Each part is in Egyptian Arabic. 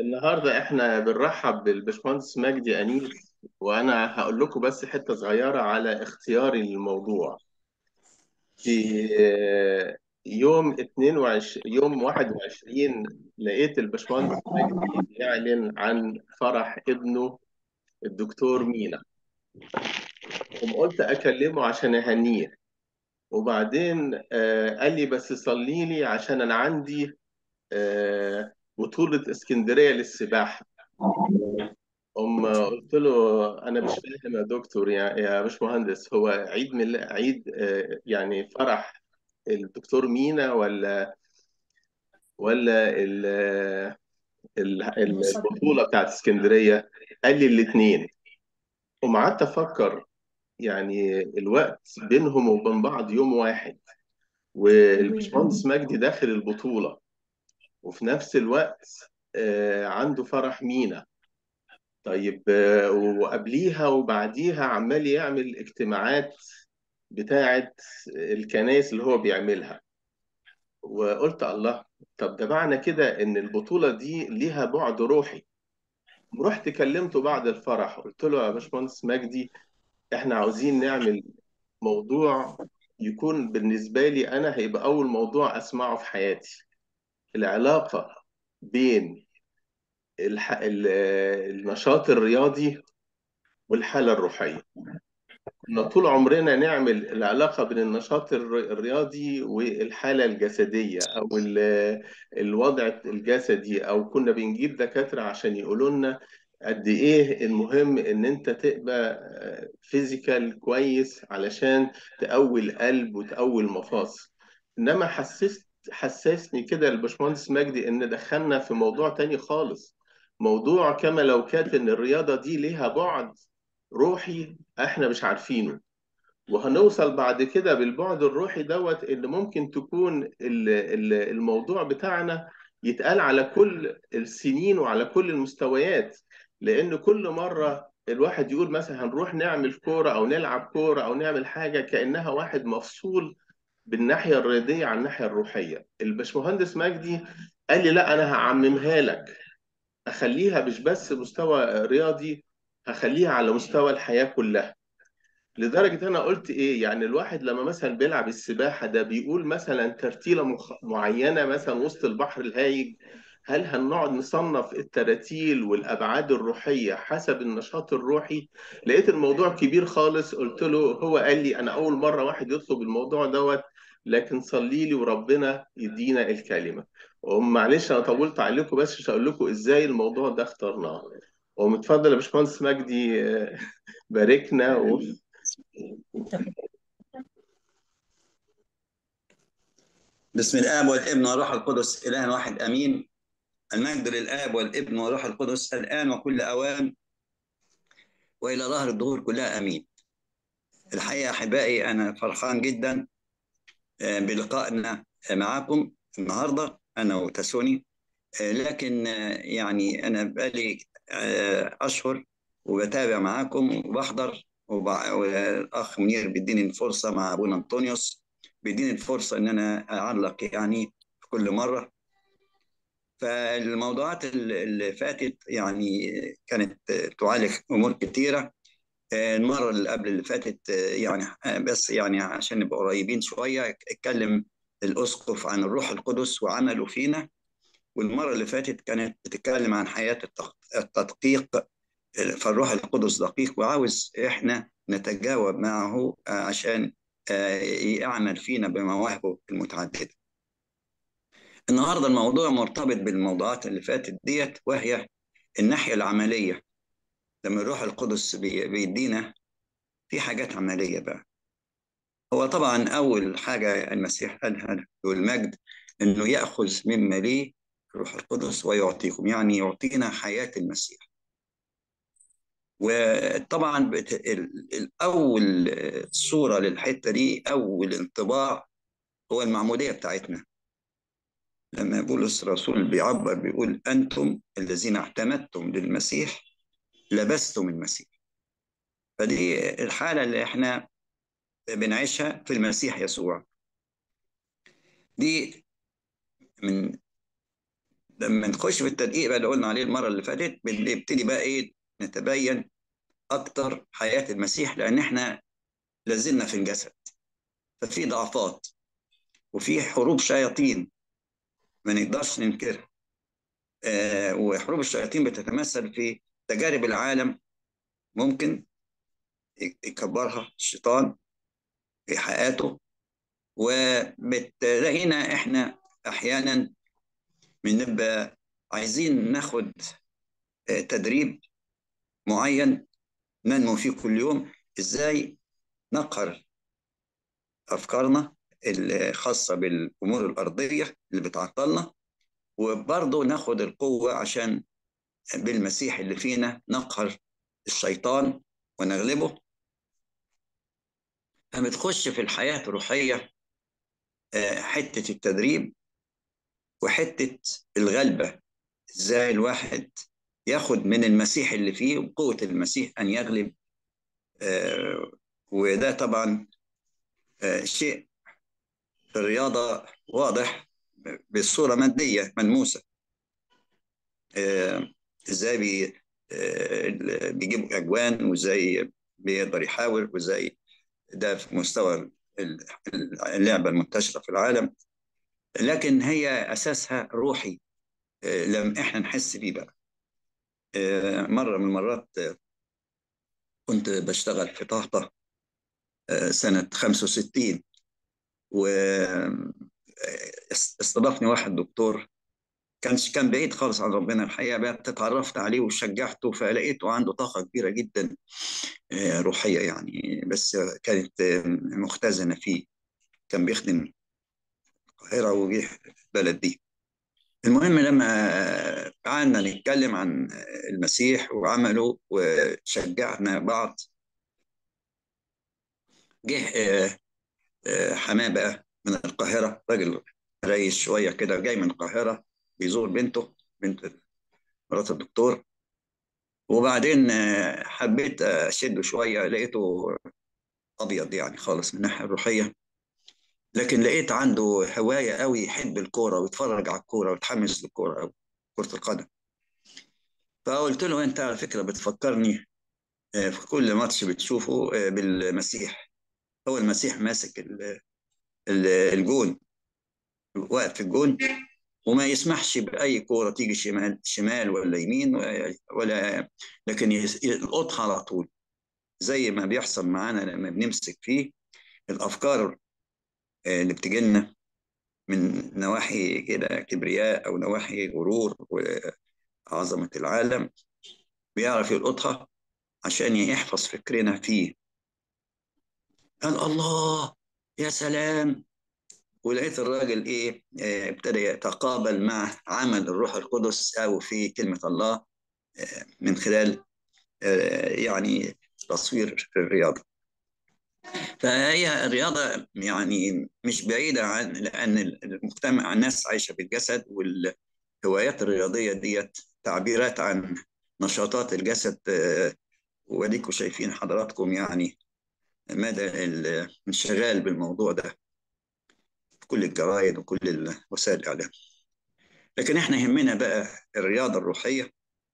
النهارده احنا بنرحب بالبشمهندس مجدي انيس وانا هقول لكم بس حته صغيره على اختياري للموضوع في آه، يوم 22 يوم 21 لقيت البشمهندس مجدي بيعلن عن فرح ابنه الدكتور مينا قوم قلت اكلمه عشان اهنيه وبعدين آه، قال لي بس صلي لي عشان انا عندي آه، بطولة اسكندرية للسباحة أم قلت له أنا مش فاهم يا دكتور يا يا باشمهندس هو عيد مل... عيد آه، يعني فرح الدكتور مينا ولا ولا ال... ال... ال- البطولة بتاعت اسكندرية قال لي الاتنين قوم قعدت أفكر يعني الوقت بينهم وبين بعض يوم واحد والباشمهندس مجدي داخل البطولة وفي نفس الوقت آه، عنده فرح مينا طيب آه، وقبليها وبعديها عمال يعمل اجتماعات بتاعة الكنائس اللي هو بيعملها وقلت الله طب ده معنى كده ان البطولة دي ليها بعد روحي رحت كلمته بعد الفرح قلت له يا باشمهندس مجدي احنا عاوزين نعمل موضوع يكون بالنسبة لي انا هيبقى اول موضوع اسمعه في حياتي العلاقة بين الح... ال- النشاط الرياضي والحالة الروحية كنا طول عمرنا نعمل العلاقة بين النشاط الر- الرياضي والحالة الجسدية أو ال- الوضع الجسدي أو كنا بنجيب دكاترة عشان يقولوا لنا قد إيه المهم إن أنت تبقى فيزيكال كويس علشان تقوي القلب وتقوي المفاصل إنما حسست حسسني كده الباشمهندس مجدي إن دخلنا في موضوع تاني خالص موضوع كما لو كانت إن الرياضة دي ليها بعد روحي احنا مش عارفينه وهنوصل بعد كده بالبعد الروحي دوت ان ممكن تكون ال- ال- الموضوع بتاعنا يتقال على كل السنين وعلى كل المستويات لان كل مرة الواحد يقول مثلا هنروح نعمل كورة او نلعب كورة او نعمل حاجة كأنها واحد مفصول بالناحية الرياضية عن الناحية الروحية الباشمهندس مجدي قال لي لا انا هعممها لك اخليها مش بس مستوى رياضي هخليها على مستوى الحياة كلها لدرجة أنا قلت إيه يعني الواحد لما مثلا بيلعب السباحة ده بيقول مثلا ترتيلة مخ... معينة مثلا وسط البحر الهايج هل هنقعد نصنف التراتيل والأبعاد الروحية حسب النشاط الروحي لقيت الموضوع كبير خالص قلت له هو قال لي أنا أول مرة واحد يطلب الموضوع دوت لكن صلي لي وربنا يدينا الكلمة ومعلش أنا طولت عليكم بس مش هقول لكم إزاي الموضوع ده اخترناه ومتفضل يا باشمهندس مجدي آه، باركنا و... بسم الآب والابن والروح القدس إله واحد أمين المجد للآب والابن والروح القدس الآن وكل أوان وإلى ظهر الدهور كلها أمين الحقيقة أحبائي أنا فرحان جدا آه، بلقائنا معكم النهاردة أنا وتسوني آه، لكن آه، يعني أنا بقالي آه، أشهر وبتابع معاكم وبحضر وبع- والأخ منير بيديني الفرصة مع أبونا أنطونيوس بيديني الفرصة إن أنا أعلق يعني في كل مرة فالموضوعات اللي فاتت يعني كانت تعالج امور كثيره المره اللي قبل اللي فاتت يعني بس يعني عشان نبقى قريبين شويه اتكلم الاسقف عن الروح القدس وعمله فينا والمره اللي فاتت كانت بتتكلم عن حياه التق- التدقيق فالروح القدس دقيق وعاوز احنا نتجاوب معه عشان يعمل فينا بمواهبه المتعدده النهارده الموضوع مرتبط بالموضوعات اللي فاتت ديت وهي الناحيه العمليه لما الروح القدس بي- بيدينا في حاجات عمليه بقى هو طبعا اول حاجه المسيح قالها والمجد انه ياخذ مما ليه الروح القدس ويعطيكم يعني يعطينا حياه المسيح وطبعا بت... ال- الاول صوره للحته دي اول انطباع هو المعموديه بتاعتنا لما بولس الرسول بيعبر بيقول أنتم الذين اعتمدتم للمسيح لبستم المسيح فدي الحالة اللي احنا بنعيشها في المسيح يسوع دي من لما نخش في التدقيق بقى اللي قلنا عليه المره اللي فاتت بنبتدي بقى ايه نتبين اكتر حياه المسيح لان احنا لازلنا في الجسد ففي ضعفات وفي حروب شياطين ما نقدرش ننكرها آه وحروب الشياطين بتتمثل في تجارب العالم ممكن يكبرها الشيطان في حياته وبتلاقينا احنا احيانا بنبقى عايزين ناخد تدريب معين ننمو فيه كل يوم ازاي نقهر افكارنا الخاصه بالامور الارضيه اللي بتعطلنا وبرضه ناخد القوه عشان بالمسيح اللي فينا نقهر الشيطان ونغلبه فبتخش في الحياه الروحيه حته التدريب وحته الغلبه ازاي الواحد ياخد من المسيح اللي فيه وقوه المسيح ان يغلب وده طبعا شيء في الرياضه واضح بصوره ماديه ملموسه ازاي بي بيجيب اجوان وازاي بيقدر يحاول وازاي ده في مستوى اللعبه المنتشره في العالم لكن هي اساسها روحي لم احنا نحس بيه بقى مره من المرات كنت بشتغل في طهطة سنة 65 واستضافني واحد دكتور كان كان بعيد خالص عن ربنا الحقيقة بقى اتعرفت عليه وشجعته فلقيته عنده طاقة كبيرة جدا روحية يعني بس كانت مختزنة فيه كان بيخدم القاهرة وجه البلد دي المهم لما قعدنا نتكلم عن المسيح وعمله وشجعنا بعض جه حماه بقى من القاهرة راجل رئيس شوية كده جاي من القاهرة بيزور بنته بنت مرات الدكتور وبعدين حبيت أشده شوية لقيته أبيض يعني خالص من الناحية الروحية لكن لقيت عنده هواية قوي يحب الكورة ويتفرج على الكورة ويتحمس للكورة قوي كرة القدم فقلت له أنت على فكرة بتفكرني في كل ماتش بتشوفه بالمسيح هو المسيح ماسك الجون واقف في الجون وما يسمحش بأي كورة تيجي شمال شمال ولا يمين ولا لكن يلقطها على طول زي ما بيحصل معانا لما بنمسك فيه الأفكار اللي بتجي لنا من نواحي كده كبرياء او نواحي غرور وعظمه العالم بيعرف يلقطها عشان يحفظ فكرنا فيه قال الله يا سلام ولقيت الراجل ايه ابتدى يتقابل مع عمل الروح القدس او في كلمه الله من خلال يعني تصوير الرياضه فهي الرياضة يعني مش بعيدة عن لأن المجتمع الناس عايشة بالجسد والهوايات الرياضية ديت تعبيرات عن نشاطات الجسد وديكوا شايفين حضراتكم يعني مدى الانشغال بالموضوع ده في كل الجرايد وكل وسائل الإعلام لكن احنا يهمنا بقى الرياضة الروحية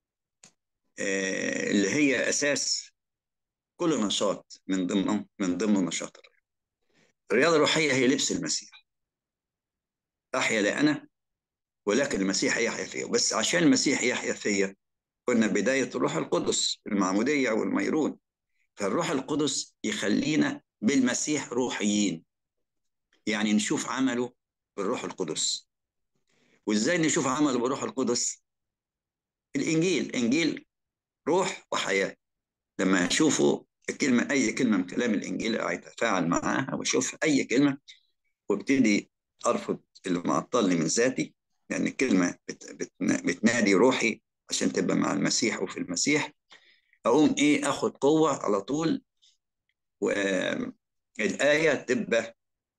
اللي هي أساس كل نشاط من ضمن من ضمن نشاط الرياضة. الرياضة الروحية هي لبس المسيح. أحيا لا أنا ولكن المسيح يحيا فيا، بس عشان المسيح يحيا فيا قلنا بداية الروح القدس المعمودية والميرون. فالروح القدس يخلينا بالمسيح روحيين. يعني نشوف عمله بالروح القدس. وإزاي نشوف عمله بالروح القدس؟ الإنجيل، إنجيل روح وحياة. لما اشوفه الكلمه اي كلمه من كلام الانجيل اتفاعل معاها واشوف اي كلمه وابتدي ارفض اللي معطلني من ذاتي لان الكلمه بت بت بتنادي روحي عشان تبقى مع المسيح وفي المسيح اقوم ايه اخد قوه على طول والايه تبقى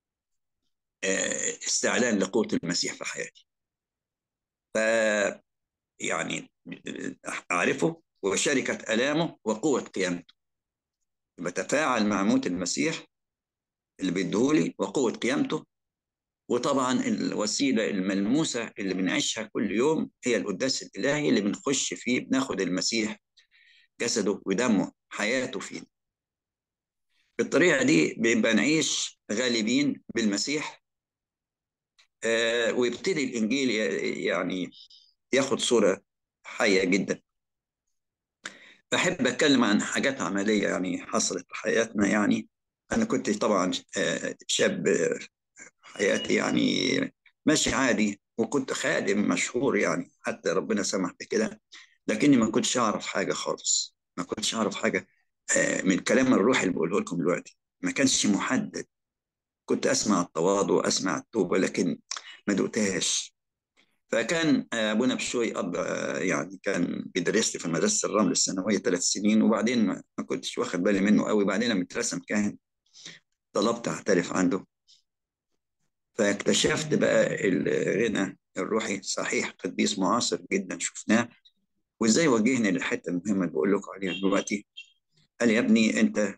استعلان لقوه المسيح في حياتي ف يعني اعرفه وشركة آلامه وقوة قيامته بتفاعل مع موت المسيح اللي بيديهولي وقوة قيامته وطبعا الوسيله الملموسه اللي بنعيشها كل يوم هي القداس الالهي اللي بنخش فيه بناخد المسيح جسده ودمه حياته فينا بالطريقه دي بنبقى نعيش غالبين بالمسيح آه ويبتدي الانجيل يعني ياخد صوره حيه جدا بحب اتكلم عن حاجات عمليه يعني حصلت في حياتنا يعني انا كنت طبعا شاب حياتي يعني ماشي عادي وكنت خادم مشهور يعني حتى ربنا سمح بكده لكني ما كنتش اعرف حاجه خالص ما كنتش اعرف حاجه من الكلام الروحي اللي بقوله لكم دلوقتي ما كانش محدد كنت اسمع التواضع واسمع التوبه لكن ما دقتهاش فكان ابونا بشوي اب يعني كان بيدرس لي في مدرسه الرمل الثانويه ثلاث سنين وبعدين ما كنتش واخد بالي منه قوي بعدين لما اترسم كاهن طلبت اعترف عنده فاكتشفت بقى الغنى الروحي صحيح قديس معاصر جدا شفناه وازاي وجهني للحته المهمه اللي بقول لكم عليها دلوقتي قال يا ابني انت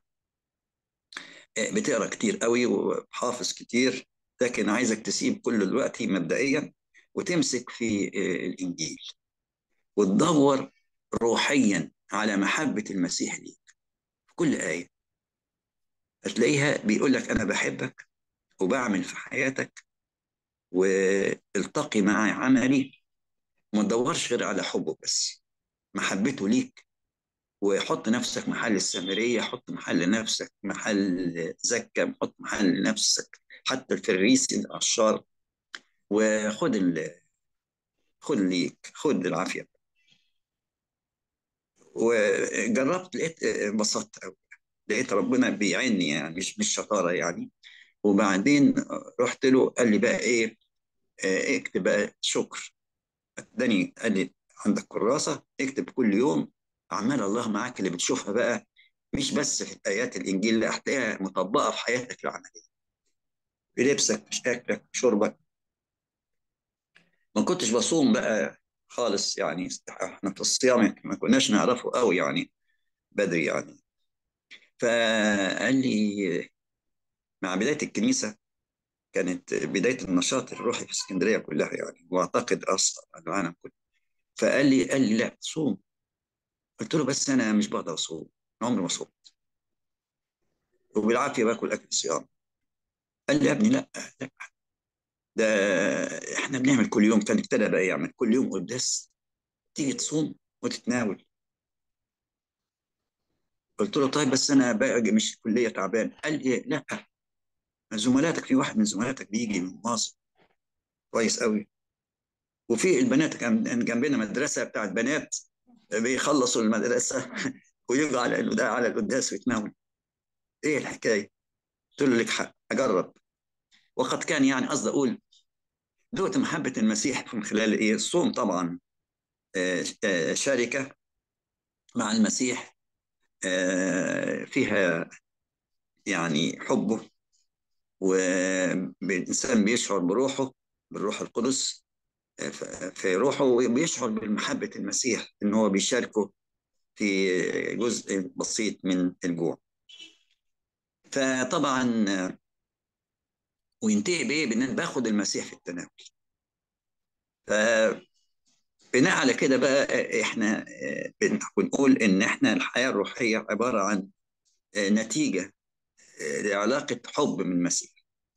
بتقرا كتير قوي وحافظ كتير لكن عايزك تسيب كل الوقت مبدئيا وتمسك في الانجيل وتدور روحيا على محبه المسيح ليك في كل ايه هتلاقيها بيقول لك انا بحبك وبعمل في حياتك والتقي مع عملي ما تدورش غير على حبه بس محبته ليك وحط نفسك محل السامرية حط محل نفسك محل زكا حط محل نفسك حتى الفريسي العشار وخد ال... خد ليك خد العافية وجربت لقيت انبسطت قوي لقيت ربنا بيعني يعني مش مش شطارة يعني وبعدين رحت له قال لي بقى ايه اه اكتب بقى شكر اداني قال لي عندك كراسة اكتب كل يوم أعمال الله معاك اللي بتشوفها بقى مش بس في آيات الإنجيل لا هتلاقيها مطبقة في حياتك العملية في لبسك في أكلك في شربك ما كنتش بصوم بقى خالص يعني احنا في الصيام ما كناش نعرفه قوي يعني بدري يعني فقال لي مع بداية الكنيسة كانت بداية النشاط الروحي في اسكندرية كلها يعني واعتقد أصلا العالم كله فقال لي قال لي لا صوم قلت له بس انا مش بقدر اصوم عمري ما صمت وبالعافيه باكل اكل صيام قال لي يا ابني لا لا ده احنا بنعمل كل يوم كان ابتدى بقى يعمل كل يوم قداس تيجي تصوم وتتناول قلت له طيب بس انا باجي مش الكليه تعبان قال لي لا زملاتك في واحد من زملاتك بيجي من مصر كويس قوي وفي البنات كان جنبنا مدرسه بتاعت بنات بيخلصوا المدرسه ويجوا على ده على القداس ويتناولوا ايه الحكايه؟ قلت له لك حق اجرب وقد كان يعني قصدي اقول ذقت محبه المسيح من خلال ايه؟ الصوم طبعا آآ آآ شركه مع المسيح فيها يعني حبه والانسان بيشعر بروحه بالروح القدس في روحه وبيشعر بمحبة المسيح إن هو بيشاركه في جزء بسيط من الجوع فطبعا وينتهي بإيه؟ بإن باخد المسيح في التناول فبناء على كده بقى إحنا بنقول إن إحنا الحياة الروحية عبارة عن نتيجة لعلاقة حب من المسيح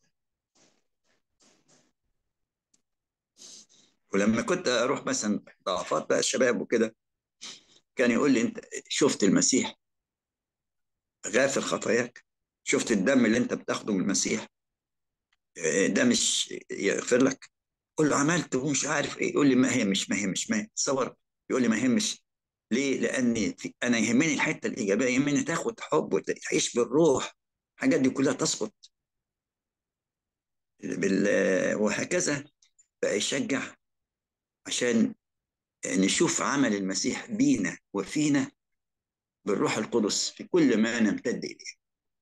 ولما كنت اروح مثلا ضعفات بقى الشباب وكده كان يقول لي انت شفت المسيح غافر خطاياك شفت الدم اللي انت بتاخده من المسيح ده مش يغفر لك قول له عملت ومش عارف ايه يقول لي ما هي مش ما هي مش ما هي تصور يقول لي ما يهمش ليه؟ لان انا يهمني الحته الايجابيه يهمني تاخد حب وتعيش بالروح الحاجات دي كلها تسقط بال... وهكذا بقى يشجع عشان نشوف عمل المسيح بينا وفينا بالروح القدس في كل ما نمتد إليه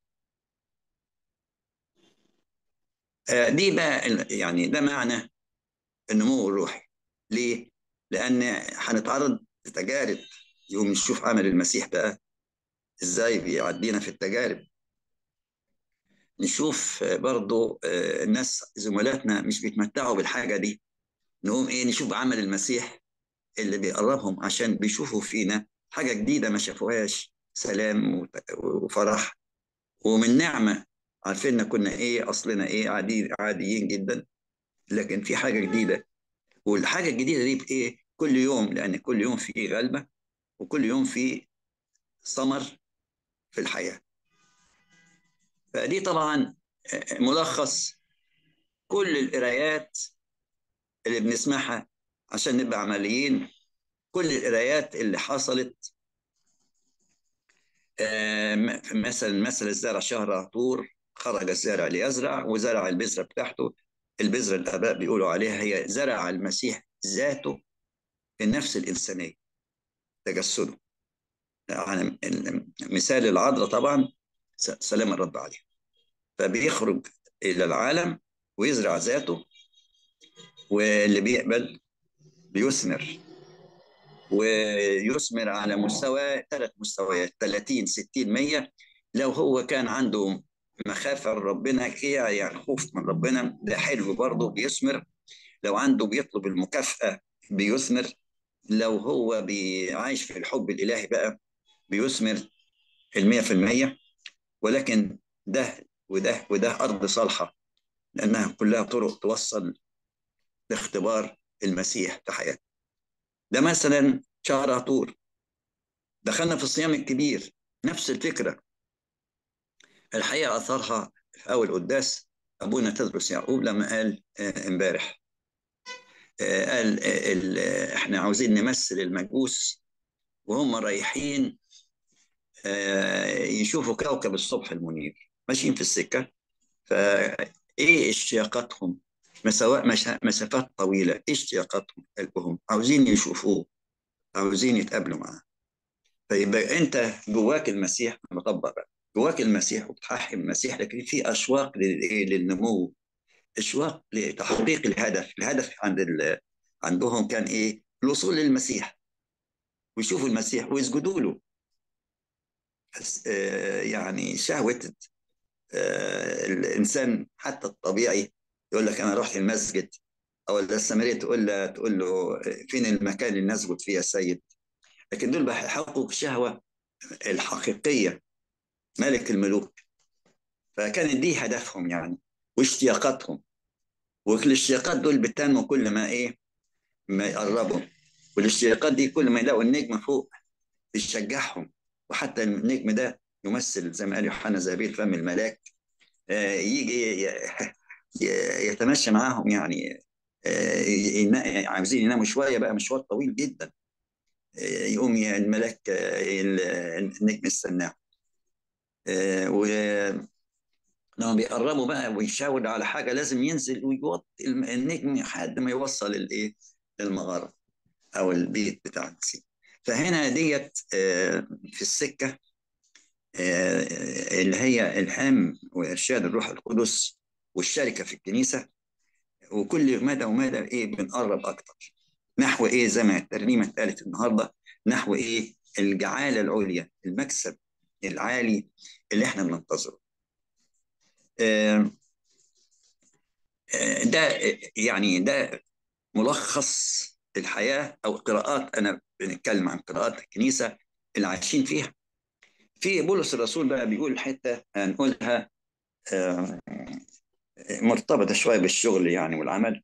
دي بقى يعني ده معنى النمو الروحي ليه؟ لأن هنتعرض لتجارب يوم نشوف عمل المسيح بقى ازاي بيعدينا في التجارب نشوف برضو الناس زملاتنا مش بيتمتعوا بالحاجة دي نقوم ايه نشوف عمل المسيح اللي بيقربهم عشان بيشوفوا فينا حاجة جديدة ما شافوهاش سلام وفرح ومن نعمة عارفين كنا ايه اصلنا ايه عادي عاديين جدا لكن في حاجة جديدة والحاجة الجديدة دي بايه كل يوم لان كل يوم في غلبة وكل يوم في ثمر في الحياة فدي طبعا ملخص كل القرايات اللي بنسمعها عشان نبقى عمليين كل القرايات اللي حصلت مثلا مثل الزرع شهر طور خرج الزارع ليزرع وزرع البذرة بتاعته البذرة الآباء بيقولوا عليها هي زرع المسيح ذاته في النفس الإنسانية تجسده يعني مثال العذراء طبعا سلام الرب عليه فبيخرج إلى العالم ويزرع ذاته واللي بيقبل بيثمر ويثمر على مستوى ثلاث مستويات 30 60 100 لو هو كان عنده مخافه ربنا يعني خوف من ربنا ده حلو برضه بيثمر لو عنده بيطلب المكافاه بيثمر لو هو عايش في الحب الالهي بقى بيثمر المية في المية ولكن ده وده وده أرض صالحة لأنها كلها طرق توصل لاختبار المسيح في حياتنا ده مثلا شهر عطور دخلنا في الصيام الكبير نفس الفكرة الحقيقة أثرها في أول قداس أبونا تدرس يعقوب لما قال امبارح قال احنا عاوزين نمثل المجوس وهم رايحين يشوفوا كوكب الصبح المنير ماشيين في السكة فإيه اشتياقاتهم مساواء مسافات طويلة إيه اشتياقاتهم قلبهم عاوزين يشوفوه عاوزين يتقابلوا معاه فيبقى أنت جواك المسيح مطبق بقى جواك المسيح وبتحقق المسيح لكن في أشواق للنمو أشواق لتحقيق الهدف الهدف عند ال... عندهم كان إيه الوصول للمسيح ويشوفوا المسيح ويسجدوا له يعني شهوة الإنسان حتى الطبيعي يقول لك أنا رحت المسجد أو السامرية تقول له تقول له فين المكان اللي نسجد فيه يا سيد لكن دول بيحققوا الشهوة الحقيقية ملك الملوك فكانت دي هدفهم يعني واشتياقاتهم والاشتياقات دول بتنمو كل ما ايه ما يقربوا والاشتياقات دي كل ما يلاقوا النجم فوق تشجعهم وحتى النجم ده يمثل زي ما قال يوحنا زابيل فم الملاك آه يجي يتمشى معاهم يعني آه عاوزين يناموا شويه بقى مشوار طويل جدا آه يقوم الملاك النجم يستناه و لما بيقربوا بقى ويشاور على حاجه لازم ينزل ويوطي النجم لحد ما يوصل الايه المغاره او البيت بتاع المسيح فهنا ديت في السكه اللي هي الهام وارشاد الروح القدس والشركه في الكنيسه وكل مدى ومدى ايه بنقرب اكتر نحو ايه زي ما الترنيمه اتقالت النهارده نحو ايه الجعاله العليا المكسب العالي اللي احنا بننتظره ده يعني ده ملخص الحياه او قراءات انا بنتكلم عن قراءات الكنيسه اللي عايشين فيها في بولس الرسول بقى بيقول حته هنقولها مرتبطه شويه بالشغل يعني والعمل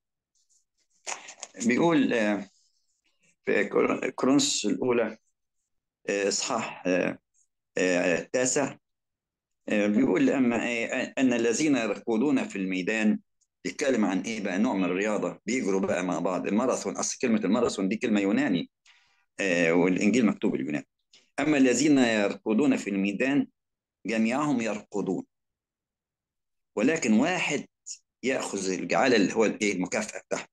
بيقول في كورنثوس الاولى اصحاح التاسع بيقول اما ان الذين يركضون في الميدان بيتكلم عن ايه بقى نوع من الرياضه بيجروا بقى مع بعض الماراثون اصل كلمه الماراثون دي كلمه يوناني والانجيل مكتوب باليوناني اما الذين يركضون في الميدان جميعهم يركضون ولكن واحد ياخذ الجعاله اللي هو الايه المكافاه بتاعته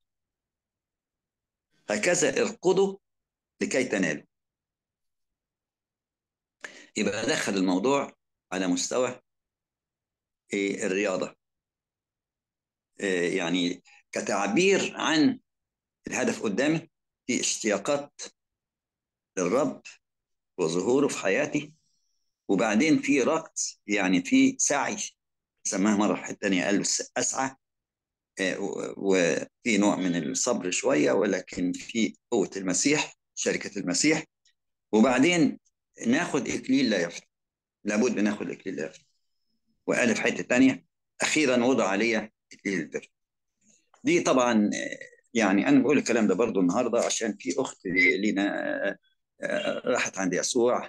هكذا اركضوا لكي تنالوا يبقى دخل الموضوع على مستوى إيه الرياضة إيه يعني كتعبير عن الهدف قدامي في اشتياقات للرب وظهوره في حياتي وبعدين في ركض يعني في سعي سماها مرة في حتة تانية قال له أسعى وفي نوع من الصبر شوية ولكن في قوة المسيح شركة المسيح وبعدين ناخد إكليل لا يفنى لابد ناخد إكليل لا يفنى وقال في حتة تانية أخيرا وضع علي إكليل البر دي طبعا يعني أنا بقول الكلام ده برضو النهاردة عشان في أخت لينا راحت عند يسوع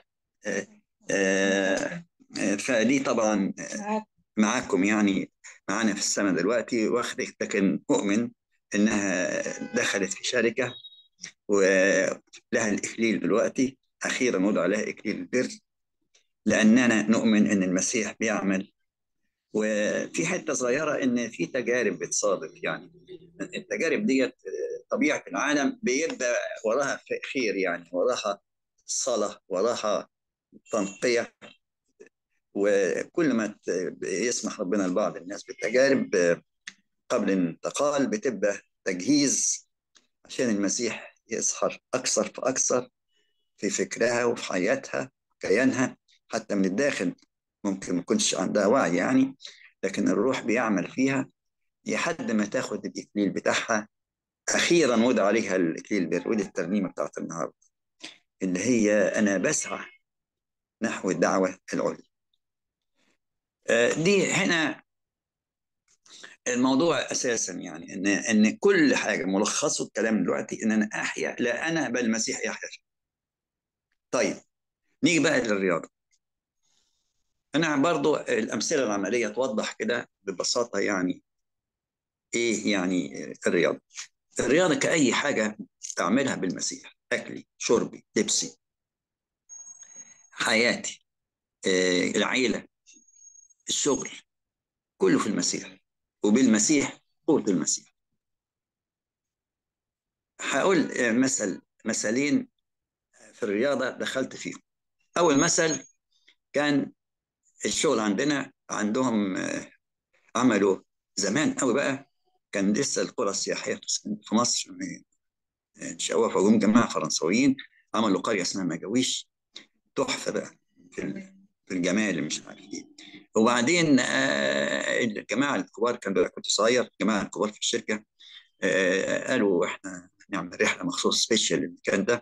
فدي طبعا معاكم يعني معانا في السنة دلوقتي واخدة لكن أؤمن إنها دخلت في شركة ولها الإكليل دلوقتي أخيرا وضع لها إكليل البر لأننا نؤمن إن المسيح بيعمل وفي حتة صغيرة إن في تجارب بتصادف يعني التجارب ديت طبيعة العالم بيبقى وراها خير يعني وراها صلاة وراها تنقية وكل ما يسمح ربنا لبعض الناس بالتجارب قبل الانتقال بتبقى تجهيز عشان المسيح يظهر أكثر فأكثر في فكرها وفي حياتها كيانها حتى من الداخل ممكن ما يكونش عندها وعي يعني لكن الروح بيعمل فيها لحد ما تاخد الإكليل بتاعها أخيرا وضع عليها الإكليل بر ودي الترنيمة بتاعت النهاردة اللي هي أنا بسعى نحو الدعوة العليا دي هنا الموضوع اساسا يعني ان ان كل حاجه ملخصه الكلام دلوقتي ان انا احيا لا انا بل المسيح يحيا طيب نيجي بقى للرياضه انا برضو الامثله العمليه توضح كده ببساطه يعني ايه يعني الرياضه الرياضه كاي حاجه تعملها بالمسيح اكلي شربي لبسي حياتي آه، العيله الشغل كله في المسيح وبالمسيح قوة المسيح هقول مثل مثلين في الرياضة دخلت فيهم أول مثل كان الشغل عندنا عندهم عملوا زمان قوي بقى كان لسه القرى السياحية في مصر شوفوا جم جماعة فرنسويين عملوا قرية اسمها مجاويش تحفة بقى في في الجمال مش عارف ايه وبعدين آه الجماعه الكبار كان كنت صغير الجماعه الكبار في الشركه آه قالوا احنا نعمل رحله مخصوص سبيشال للمكان ده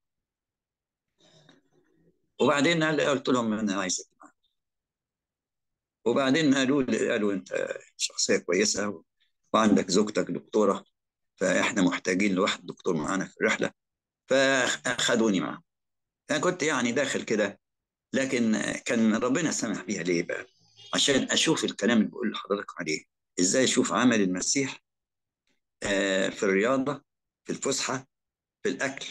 وبعدين قلت لهم انا عايزك معايا وبعدين قالوا لي قالوا انت شخصيه كويسه وعندك زوجتك دكتوره فاحنا محتاجين لواحد دكتور معانا في الرحله فاخدوني معاهم انا كنت يعني داخل كده لكن كان ربنا سمح بيها ليه بقى؟ عشان اشوف الكلام اللي بقول لحضرتك عليه ازاي اشوف عمل المسيح في الرياضه في الفسحه في الاكل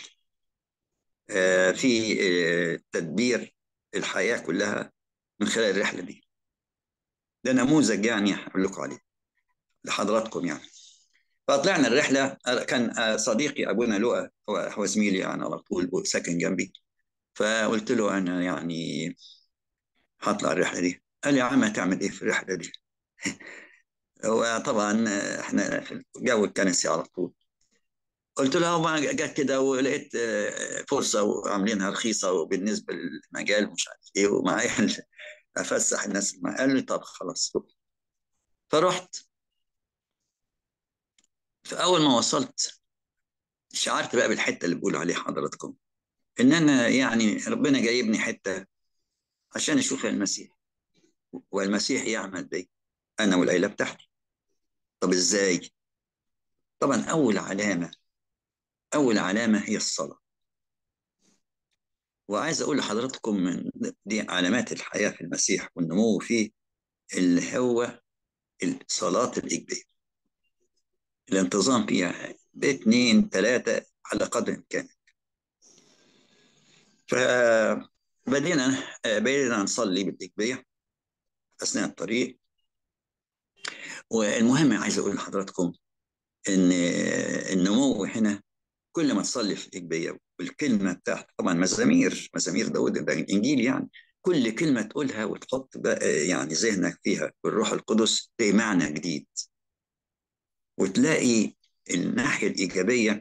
في تدبير الحياه كلها من خلال الرحله دي ده نموذج يعني هقول لكم عليه لحضراتكم يعني فطلعنا الرحله كان صديقي ابونا لؤى هو هو زميلي يعني على طول ساكن جنبي فقلت له انا يعني هطلع الرحله دي قال لي يا عم هتعمل ايه في الرحله دي وطبعا احنا في الجو الكنسي على طول قلت له ما جت كده ولقيت فرصه وعاملينها رخيصه وبالنسبه للمجال مش عارف ايه ومعايا افسح الناس قال لي طب خلاص فرحت فاول ما وصلت شعرت بقى بالحته اللي بقول عليها حضراتكم ان انا يعني ربنا جايبني حته عشان اشوف المسيح والمسيح يعمل بي انا والعيله بتاعتي طب ازاي طبعا اول علامه اول علامه هي الصلاه وعايز اقول لحضراتكم من دي علامات الحياه في المسيح والنمو فيه اللي هو الصلاه الايجابيه الانتظام فيها باثنين ثلاثه على قدر الامكان فبدينا بدينا نصلي بالإجبية أثناء الطريق والمهم عايز أقول لحضراتكم إن النمو هنا كل ما تصلي في الإجبية والكلمة بتاعت طبعا مزامير مزامير داود ده الإنجيل يعني كل كلمة تقولها وتحط بقى يعني ذهنك فيها بالروح القدس تلاقي معنى جديد وتلاقي الناحية الإيجابية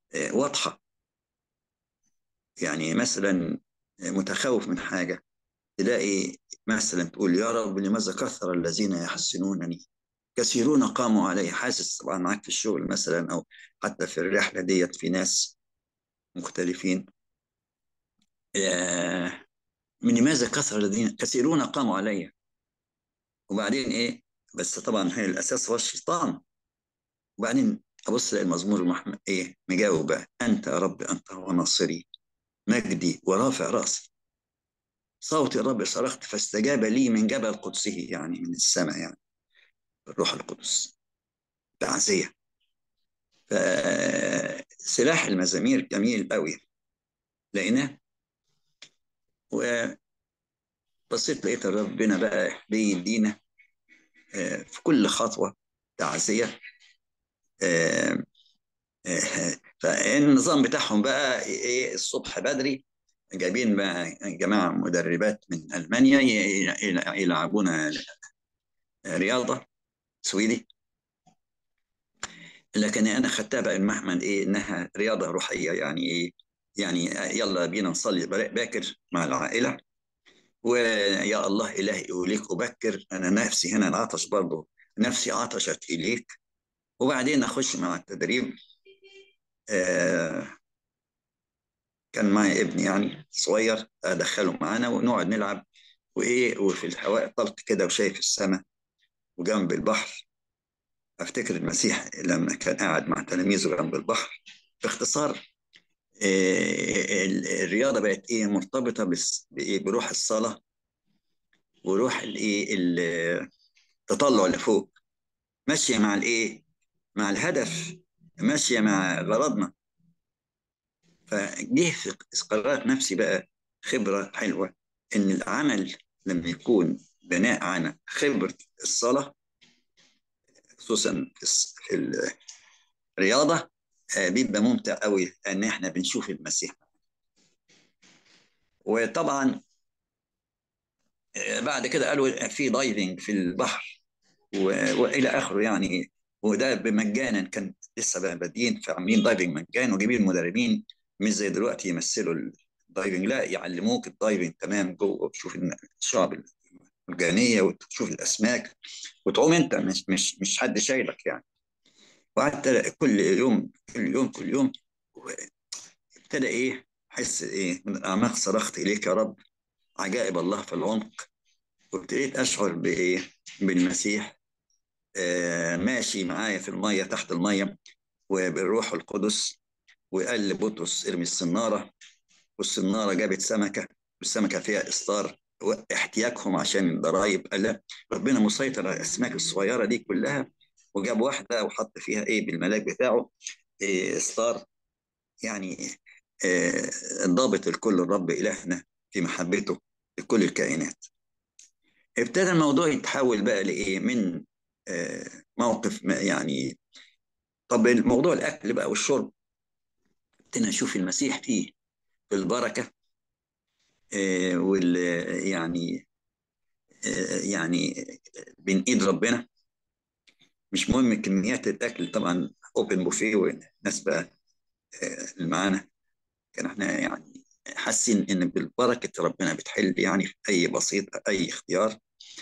واضحة يعني مثلا متخوف من حاجة تلاقي مثلا تقول يا رب لماذا كثر الذين يحسنونني كثيرون قاموا علي حاسس طبعا معاك في الشغل مثلا او حتى في الرحله ديت في ناس مختلفين آه، من لماذا كثر الذين كثيرون قاموا علي وبعدين ايه بس طبعا هي الاساس هو الشيطان وبعدين ابص المزمور المحمد ايه مجاوب بقى انت يا رب انت هو ناصري مجدي ورافع راسي صوت الرب صرخت فاستجاب لي من جبل قدسه يعني من السماء يعني الروح القدس تعزية فسلاح المزامير جميل قوي لقيناه وبصيت لقيت ربنا بقى بيدينا في كل خطوة تعزية فالنظام بتاعهم بقى ايه الصبح بدري جايبين بقى جماعة مدربات من ألمانيا يلعبونا رياضة سويدي لكن أنا خدتها بقى المحمل إيه إنها رياضة روحية يعني إيه يعني يلا بينا نصلي باكر مع العائلة ويا الله إلهي إليك أبكر أنا نفسي هنا العطش برضه نفسي عطشت إليك وبعدين أخش مع التدريب آه كان معي ابني يعني صغير ادخله معانا ونقعد نلعب وايه وفي الهواء طلق كده وشايف السماء وجنب البحر افتكر المسيح لما كان قاعد مع تلاميذه جنب البحر باختصار إيه الرياضه بقت ايه مرتبطه بس بايه بروح الصلاه وروح الايه التطلع لفوق ماشيه مع الايه مع الهدف ماشيه مع غرضنا فجه في قرارات نفسي بقى خبرة حلوة إن العمل لما يكون بناء على خبرة الصلاة خصوصا في الرياضة بيبقى ممتع قوي إن إحنا بنشوف المسيح وطبعا بعد كده قالوا في دايفنج في البحر والى اخره يعني وده بمجانا كان لسه بقى بادئين فعاملين دايفنج مجانا وجايبين مدربين مش زي دلوقتي يمثلوا الدايفنج لا يعلموك الدايفنج تمام جوه وتشوف الشعب المرجانيه وتشوف الاسماك وتعوم انت مش مش مش حد شايلك يعني وقعدت كل يوم كل يوم كل يوم ابتدى ايه احس ايه من الاعماق صرخت اليك يا رب عجائب الله في العمق وابتديت اشعر بايه بالمسيح آه ماشي معايا في الميه تحت الميه وبالروح القدس وقال لبطرس ارمي السناره والسناره جابت سمكه والسمكه فيها اسطار احتياجهم عشان الضرايب قال لا ربنا مسيطر على الاسماك الصغيره دي كلها وجاب واحده وحط فيها ايه بالملاك بتاعه إيه اسطار يعني إيه ضابط الكل الرب الهنا في محبته لكل الكائنات ابتدى الموضوع يتحول بقى لايه من آه موقف يعني طب الموضوع الاكل بقى والشرب ابتدينا نشوف المسيح فيه في البركه آه وال يعني آه يعني بين ايد ربنا مش مهم كميات الاكل طبعا اوبن بوفيه والناس بقى اللي معانا كان احنا يعني حاسين ان بالبركه ربنا بتحل يعني في اي بسيط اي اختيار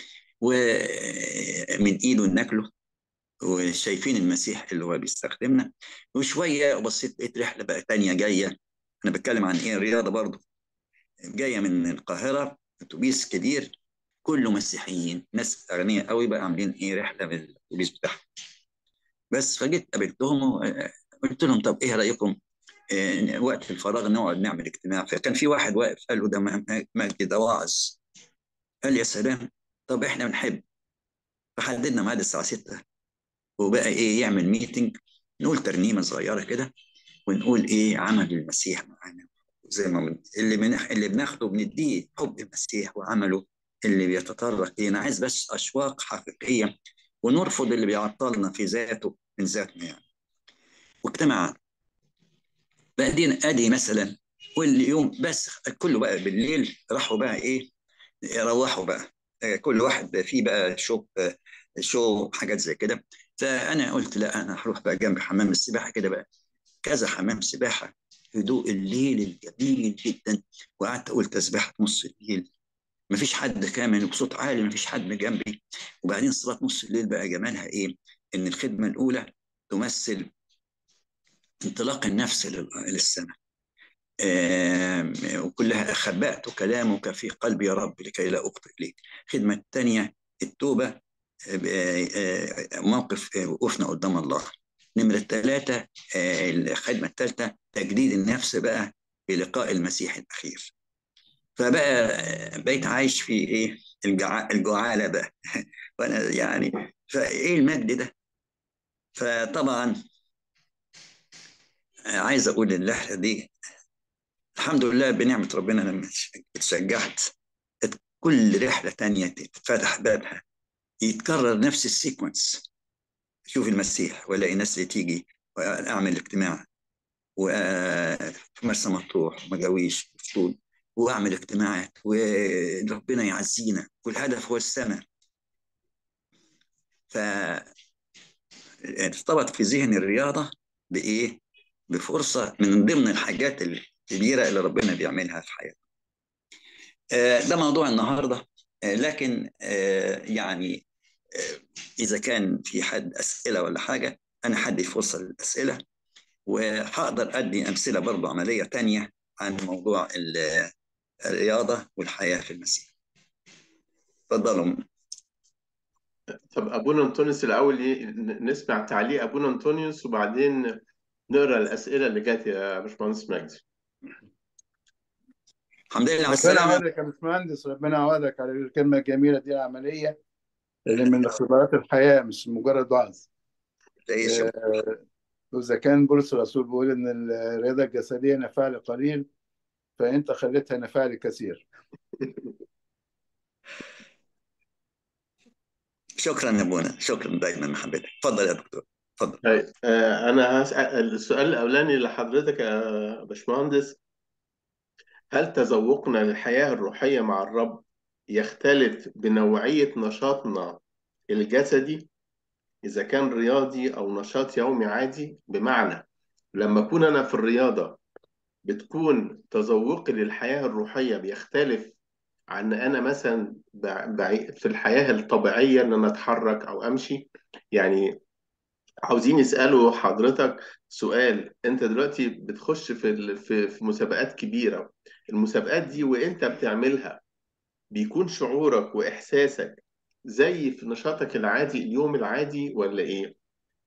ومن ايده ناكله وشايفين المسيح اللي هو بيستخدمنا وشويه بصيت لقيت رحله بقى تانية جايه انا بتكلم عن ايه الرياضه برضو جايه من القاهره اتوبيس كبير كله مسيحيين ناس اغنياء قوي بقى عاملين ايه رحله بالاتوبيس بتاعهم بس فجيت قابلتهم وقلت لهم طب ايه رايكم إيه وقت الفراغ نقعد نعمل اجتماع فكان في واحد واقف قال له ده مجدي ده واعظ قال يا سلام طب احنا بنحب فحددنا ميعاد الساعه 6 وبقى ايه يعمل ميتنج نقول ترنيمه صغيره كده ونقول ايه عمل المسيح معانا زي ما من اللي من اللي بناخده بنديه حب المسيح وعمله اللي بيتطرق لينا عايز بس اشواق حقيقيه ونرفض اللي بيعطلنا في ذاته من ذاتنا يعني واجتمع بعدين ادي مثلا كل يوم بس كله بقى بالليل راحوا بقى ايه روحوا بقى كل واحد فيه بقى شو شو حاجات زي كده فانا قلت لا انا هروح بقى جنب حمام السباحه كده بقى كذا حمام سباحه هدوء الليل الجميل جدا وقعدت اقول تسبيحه نص الليل مفيش حد كامل بصوت عالي مفيش حد جنبي وبعدين صلاة نص الليل بقى جمالها ايه ان الخدمة الاولى تمثل انطلاق النفس لل- للسماء آم، وكلها خبأت كلامك في قلبي يا رب لكي لا أخطئ إليك الخدمة الثانية التوبة آه، آه، موقف آه، وقوفنا قدام الله نمرة ثلاثة آه، الخدمة الثالثة تجديد النفس بقى بلقاء المسيح الأخير فبقى آه، بقيت عايش في إيه الجع- الجعالة بقى وأنا يعني فإيه المجد ده فطبعا آه، عايز أقول الرحلة دي الحمد لله بنعمة ربنا لما اتشجعت كل رحلة تانية تتفتح بابها يتكرر نفس السيكونس شوف المسيح والاقي ناس اللي تيجي واعمل اجتماع وفي مرسى مطروح ومجاويش وفتول واعمل اجتماعات وربنا يعزينا والهدف هو السماء ف ارتبط في ذهني الرياضة بإيه؟ بفرصة من ضمن الحاجات الكبيرة اللي ربنا بيعملها في حياتنا. آه، ده موضوع النهاردة آه، لكن آه، يعني آه، إذا كان في حد أسئلة ولا حاجة أنا هدي فرصة للأسئلة وهقدر أدي أمثلة برضو عملية تانية عن موضوع ال- الرياضة والحياة في المسيح. تفضلوا طب ابونا انطونيوس الاول ي- ن- نسمع تعليق ابونا انطونيوس وبعدين نقرا الاسئله اللي جات يا باشمهندس مجدي الحمد لله على ربنا السلامة يعوضك يا باشمهندس ربنا يعوضك على الكلمة الجميلة دي العملية اللي من خبرات الحياة مش مجرد وعظ تعيش يا آه، وإذا كان بولس الرسول بيقول إن الرياضة الجسدية نفع قليل فأنت خليتها نفع كثير شكرا يا ابونا شكرا دايما محبتك تفضل يا دكتور تفضل طيب آه، انا هسال السؤال الاولاني لحضرتك يا باشمهندس هل تذوقنا للحياه الروحيه مع الرب يختلف بنوعيه نشاطنا الجسدي اذا كان رياضي او نشاط يومي عادي بمعنى لما اكون انا في الرياضه بتكون تذوقي للحياه الروحيه بيختلف عن انا مثلا بع- بعي- في الحياه الطبيعيه ان انا اتحرك او امشي يعني عاوزين يسالوا حضرتك سؤال انت دلوقتي بتخش في ال- في في مسابقات كبيره المسابقات دي وانت بتعملها بيكون شعورك واحساسك زي في نشاطك العادي اليوم العادي ولا ايه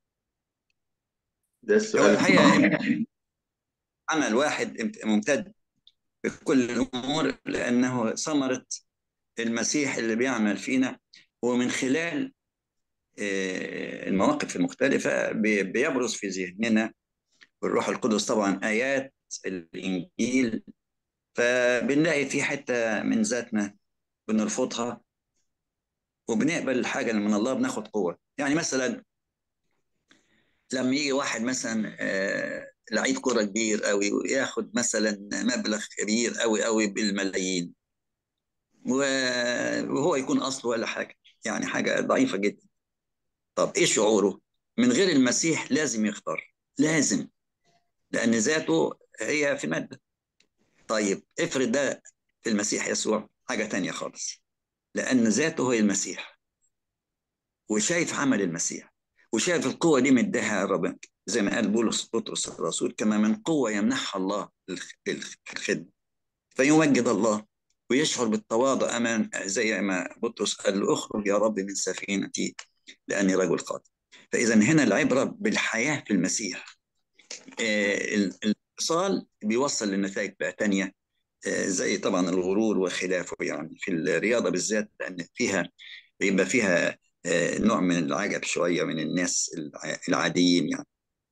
ده هو السؤال الحقيقة عمل واحد ممتد بكل الأمور لأنه ثمرة المسيح اللي بيعمل فينا ومن خلال آه، المواقف المختلفة بي- بيبرز في ذهننا والروح القدس طبعا آيات الإنجيل فبنلاقي في حتة من ذاتنا بنرفضها وبنقبل الحاجة اللي من الله بناخد قوة يعني مثلا لما يجي واحد مثلا آه، لعيب كرة كبير قوي وياخد مثلا مبلغ كبير قوي قوي بالملايين و- وهو يكون اصله ولا حاجه يعني حاجه ضعيفه جدا طب ايه شعوره من غير المسيح لازم يختار لازم لان ذاته هي في ماده طيب افرض ده في المسيح يسوع حاجه تانية خالص لان ذاته هي المسيح وشايف عمل المسيح وشايف القوه دي مديها ربنا زي ما قال بولس بطرس الرسول كما من قوه يمنحها الله للخدمه فيمجد الله ويشعر بالتواضع أمام زي ما بطرس قال له اخرج يا رب من سفينتي لأني رجل خاطئ فإذا هنا العبرة بالحياة في المسيح آه، ال- الاتصال بيوصل لنتائج بقى تانية آه، زي طبعا الغرور وخلافه يعني في الرياضة بالذات لأن فيها بيبقى فيها آه، نوع من العجب شوية من الناس الع- العاديين يعني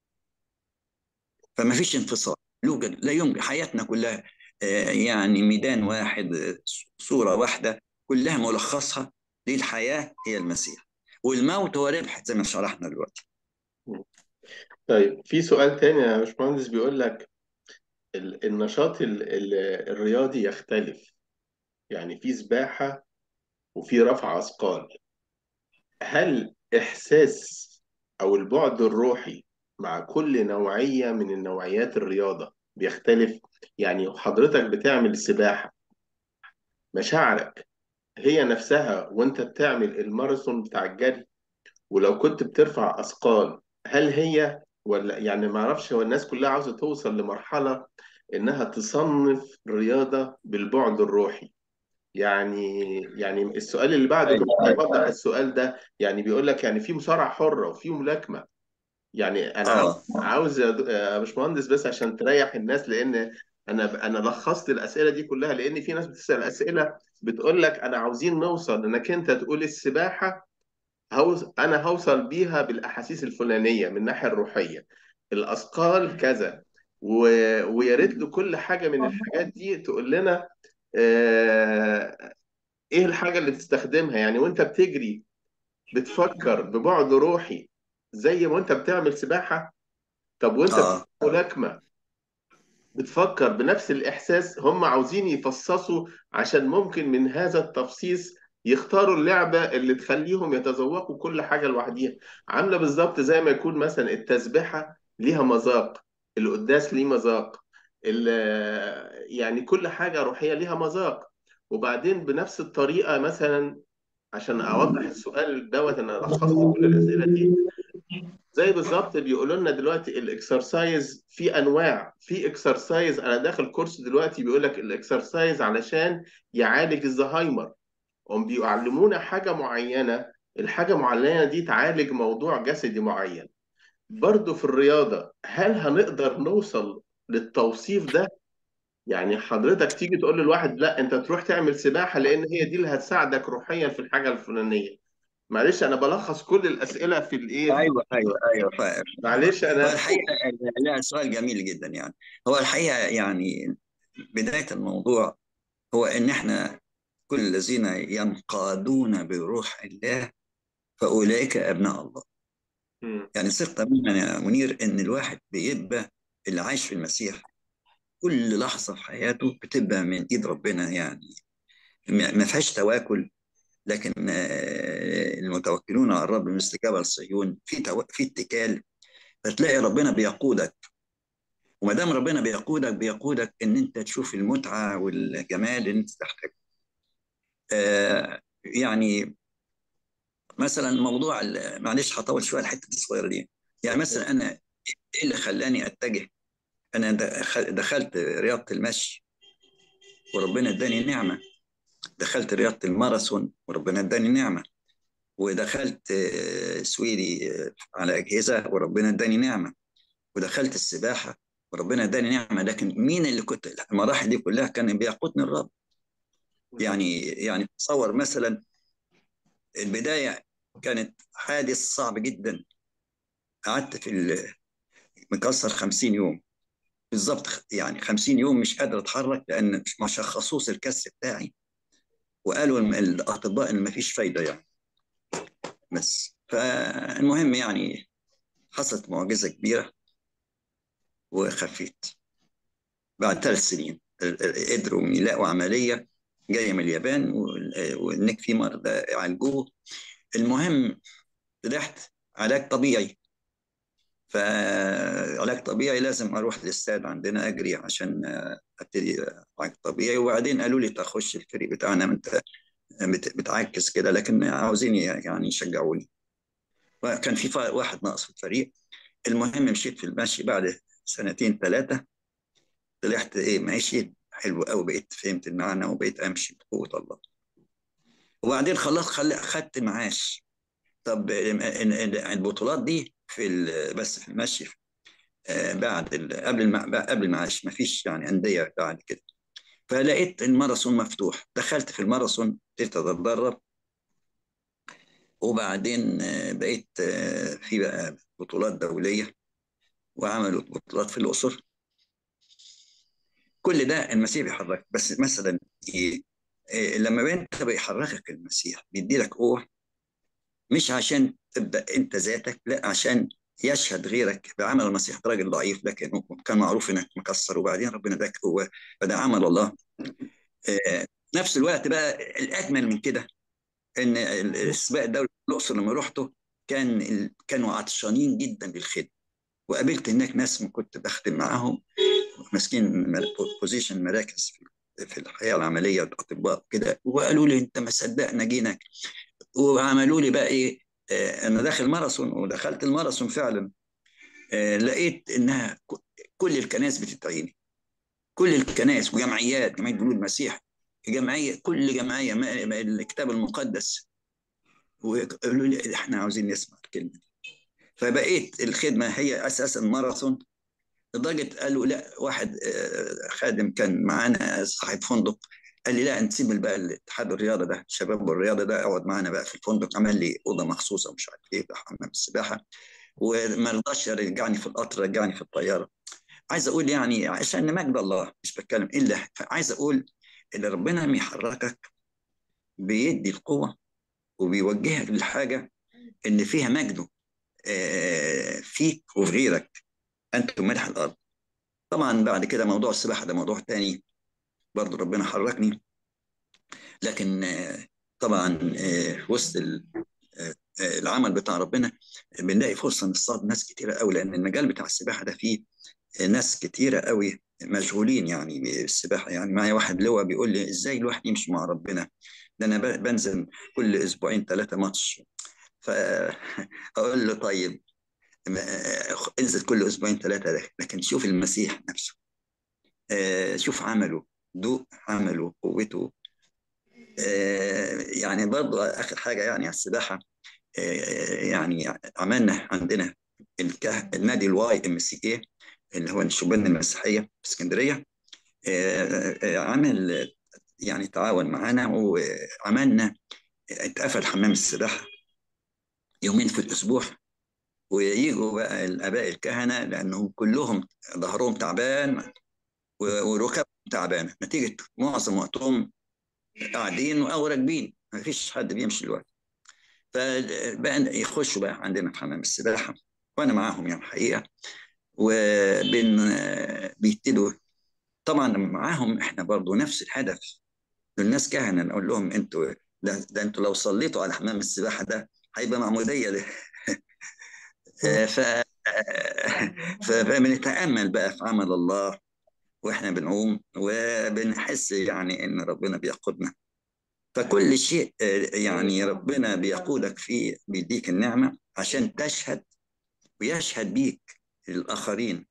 فما فيش انفصال يوجد لا يمكن حياتنا كلها آه، يعني ميدان واحد آه، صورة واحدة كلها ملخصها للحياة هي المسيح والموت هو ربح زي ما شرحنا دلوقتي طيب في سؤال تاني يا باشمهندس بيقول لك ال- النشاط ال- ال- الرياضي يختلف يعني في سباحة وفي رفع أثقال هل إحساس أو البعد الروحي مع كل نوعية من النوعيات الرياضة بيختلف يعني حضرتك بتعمل سباحة مشاعرك هي نفسها وانت بتعمل الماراثون بتاع الجري ولو كنت بترفع اثقال هل هي ولا يعني ما اعرفش هو الناس كلها عاوزه توصل لمرحله انها تصنف الرياضه بالبعد الروحي يعني يعني السؤال اللي بعده أيوة. كمان هيوضح السؤال ده يعني بيقول لك يعني في مصارعه حره وفي ملاكمه يعني انا آه. عاوز عاوز يا د- يا باشمهندس بس عشان تريح الناس لان انا انا لخصت الاسئله دي كلها لان في ناس بتسال اسئله بتقول لك انا عاوزين نوصل انك انت تقول السباحه هوص... انا هوصل بيها بالاحاسيس الفلانيه من الناحيه الروحيه الاثقال كذا و... ويا ريت له كل حاجه من الحاجات دي تقول لنا آه... ايه الحاجه اللي بتستخدمها يعني وانت بتجري بتفكر ببعد روحي زي ما انت بتعمل سباحه طب وانت آه. بتعمل ملاكمه بتفكر بنفس الإحساس هم عاوزين يفصصوا عشان ممكن من هذا التفصيص يختاروا اللعبة اللي تخليهم يتذوقوا كل حاجة لوحديها عاملة بالظبط زي ما يكون مثلا التسبيحة ليها مذاق القداس ليه مذاق ال- يعني كل حاجة روحية ليها مذاق وبعدين بنفس الطريقة مثلا عشان أوضح السؤال دوت أنا لخصت كل الأسئلة دي زي بالظبط بيقولوا لنا دلوقتي الاكسرسايز في انواع في اكسرسايز انا داخل كورس دلوقتي بيقول لك الاكسرسايز علشان يعالج الزهايمر هم بيعلمونا حاجه معينه الحاجه معينه دي تعالج موضوع جسدي معين برضو في الرياضه هل هنقدر نوصل للتوصيف ده يعني حضرتك تيجي تقول للواحد لا انت تروح تعمل سباحه لان هي دي اللي هتساعدك روحيا في الحاجه الفلانيه معلش انا بلخص كل الاسئله في الايه ايوه ايوه ايوه فاهم معلش هو انا الحقيقه لا سؤال جميل جدا يعني هو الحقيقه يعني بدايه الموضوع هو ان احنا كل الذين ينقادون بروح الله فاولئك ابناء الله مم. يعني ثق تماما يا منير ان الواحد بيبقى اللي عايش في المسيح كل لحظه في حياته بتبقى من ايد ربنا يعني ما ما فيهاش تواكل لكن آه، المتوكلون على الرب مثل جبل صهيون في تو... في اتكال فتلاقي ربنا بيقودك وما دام ربنا بيقودك بيقودك ان انت تشوف المتعه والجمال اللي انت تحتاجه. آه يعني مثلا موضوع ال- معلش هطول شويه الحته الصغيره دي يعني مثلا انا ايه اللي خلاني اتجه انا دخ- دخلت رياضه المشي وربنا اداني نعمه دخلت رياضه الماراثون وربنا اداني نعمه ودخلت آه، سويدي آه، على اجهزه وربنا اداني نعمه ودخلت السباحه وربنا اداني نعمه لكن مين اللي كنت المراحل دي كلها كان بيقودني الرب يعني يعني تصور مثلا البدايه كانت حادث صعب جدا قعدت في ال- مكسر 50 يوم بالظبط يعني 50 يوم مش قادر اتحرك لان مش ما شخصوش الكس بتاعي وقالوا الم- الاطباء ان ما فيش فايده يعني بس فالمهم يعني حصلت معجزه كبيره وخفيت بعد ثلاث سنين ال- ال- قدروا يلاقوا عمليه جايه من اليابان وال- وانك في مرضى يعالجوه المهم طلعت علاج طبيعي فعلاج طبيعي لازم اروح للاستاد عندنا اجري عشان آه، ابتدي علاج طبيعي وبعدين قالوا لي تخش الفريق بتاعنا انت بت- بتعكس كده لكن عاوزين يعني يشجعوني وكان في فا- واحد ناقص في الفريق المهم مشيت في المشي بعد سنتين ثلاثه طلعت ايه ماشي حلو قوي بقيت فهمت المعنى وبقيت امشي بقوه الله وبعدين خلاص خل... خدت معاش طب ال- ال- البطولات دي في ال... بس في المشي آه، بعد ال... قبل الم... قبل المعاش ما فيش يعني انديه بعد كده فلقيت الماراثون مفتوح دخلت في الماراثون ابتديت اتدرب وبعدين آه، بقيت آه، في بقى بطولات دوليه وعملوا بطولات في الاقصر كل ده المسيح بيحرك بس مثلا ايه إيه، لما انت بيحركك المسيح بيدي لك قوه مش عشان تبدا انت ذاتك لا عشان يشهد غيرك بعمل المسيح ده راجل ضعيف لكن كان معروف انك مكسر وبعدين ربنا اداك قوه فده عمل الله آه، نفس الوقت بقى الاجمل من كده ان ال- السباق الدولي في الاقصر لما رحته كان ال- كانوا عطشانين جدا للخدمه وقابلت هناك ناس ما كنت بخدم معاهم ماسكين بوزيشن مراكز في في الحياه العمليه الاطباء كده وقالوا لي انت ما صدقنا جينا وعملوا لي بقى ايه آه انا داخل ماراثون ودخلت الماراثون فعلا آه لقيت انها كل الكنائس بتتعيني كل الكنائس وجمعيات جمعيه جنود المسيح جمعيه كل جمعيه الكتاب المقدس وقالوا لي احنا عاوزين نسمع الكلمه دي فبقيت الخدمه هي اساسا ماراثون لدرجه قالوا لا واحد خادم كان معانا صاحب فندق قال لي لا نسيب بقى الاتحاد الرياضه ده شباب الرياضه ده اقعد معانا بقى في الفندق عمل لي اوضه مخصوصه ومش عارف ايه حمام السباحه وما رضاش يرجعني في القطر رجعني في الطياره عايز اقول يعني عشان مجد الله مش بتكلم الا عايز اقول ان ربنا ما يحركك بيدي القوه وبيوجهك للحاجه ان فيها مجده فيك وفي غيرك انتم ملح الارض طبعا بعد كده موضوع السباحه ده موضوع تاني برضه ربنا حركني لكن طبعا وسط العمل بتاع ربنا بنلاقي فرصه نصطاد ناس كتيره قوي لان المجال بتاع السباحه ده فيه ناس كتيره قوي مشغولين يعني بالسباحه يعني معايا واحد لواء بيقول لي ازاي الواحد يمشي مع ربنا ده انا بنزل كل اسبوعين ثلاثه ماتش فاقول له طيب انزل كل اسبوعين ثلاثه لكن شوف المسيح نفسه شوف عمله دوق عمله قوته يعني برضه اخر حاجه يعني على السباحه يعني عملنا عندنا النادي الواي ام سي اي اللي هو الشبان المسيحيه في اسكندريه عمل يعني تعاون معانا وعملنا اتقفل حمام السباحه يومين في الاسبوع ويجوا بقى الاباء الكهنه لانهم كلهم ظهرهم تعبان وركبهم تعبانه نتيجه معظم وقتهم قاعدين او راكبين ما فيش حد بيمشي دلوقتي فبقى يخشوا بقى عندنا في حمام السباحه وانا معاهم يعني الحقيقه وبين بيبتدوا طبعا معاهم احنا برضو نفس الهدف الناس كهنه نقول لهم انتوا ده, ده انتوا لو صليتوا على حمام السباحه ده هيبقى معموديه ده ف فبنتامل بقى في عمل الله واحنا بنعوم وبنحس يعني ان ربنا بيقودنا فكل شيء يعني ربنا بيقودك فيه بيديك النعمه عشان تشهد ويشهد بيك الاخرين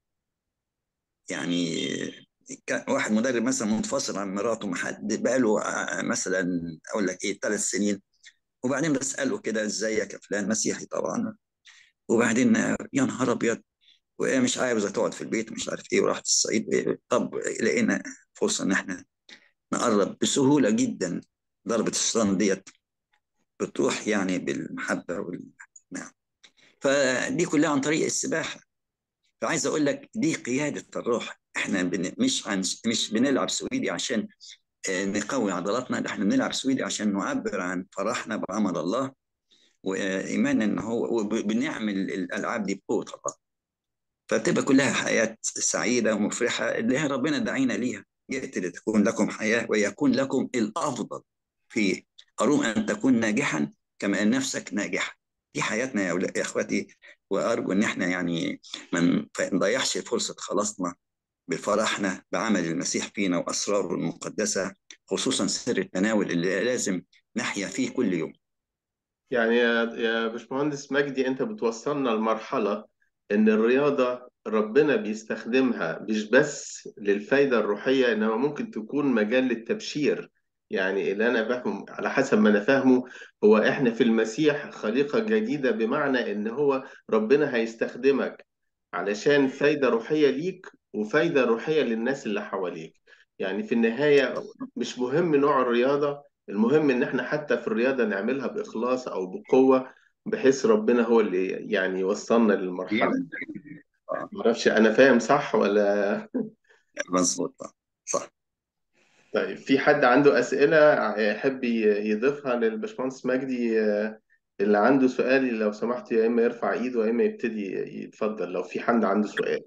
يعني واحد مدرب مثلا منفصل عن مراته ما حد بقاله مثلا اقول لك ايه ثلاث سنين وبعدين بساله كده ازيك يا فلان مسيحي طبعا وبعدين يا نهار ابيض ومش عاوزه تقعد في البيت مش عارف ايه وراحت الصعيد طب لقينا فرصه ان احنا نقرب بسهوله جدا ضربه الشيطان ديت بتروح يعني بالمحبه والنعم فدي كلها عن طريق السباحه فعايز اقول لك دي قياده الروح احنا بن... مش عن... مش بنلعب سويدي عشان نقوي عضلاتنا ده احنا بنلعب سويدي عشان نعبر عن فرحنا بعمل الله وايماننا ان هو وبنعمل الالعاب دي بقوه الله فتبقى كلها حياه سعيده ومفرحه اللي هي ربنا دعينا ليها جئت لتكون لكم حياه ويكون لكم الافضل في اروم ان تكون ناجحا كما ان نفسك ناجحه دي حياتنا يا, يا اخواتي وارجو ان احنا يعني ما نضيعش فرصه خلاصنا بفرحنا بعمل المسيح فينا واسراره المقدسه خصوصا سر التناول اللي لازم نحيا فيه كل يوم. يعني يا يا باشمهندس مجدي انت بتوصلنا لمرحله ان الرياضه ربنا بيستخدمها مش بس للفايده الروحيه انما ممكن تكون مجال للتبشير يعني اللي انا فاهمه على حسب ما انا فاهمه هو احنا في المسيح خليقه جديده بمعنى ان هو ربنا هيستخدمك علشان فايده روحيه ليك وفايده روحيه للناس اللي حواليك يعني في النهايه مش مهم نوع الرياضه المهم ان احنا حتى في الرياضه نعملها باخلاص او بقوه بحيث ربنا هو اللي يعني يوصلنا للمرحله دي معرفش انا فاهم صح ولا مظبوط صح طيب في حد عنده اسئله يحب يضيفها للباشمهندس مجدي اللي عنده سؤال لو سمحت يا اما يرفع ايده يا اما يبتدي يتفضل لو في حد عنده سؤال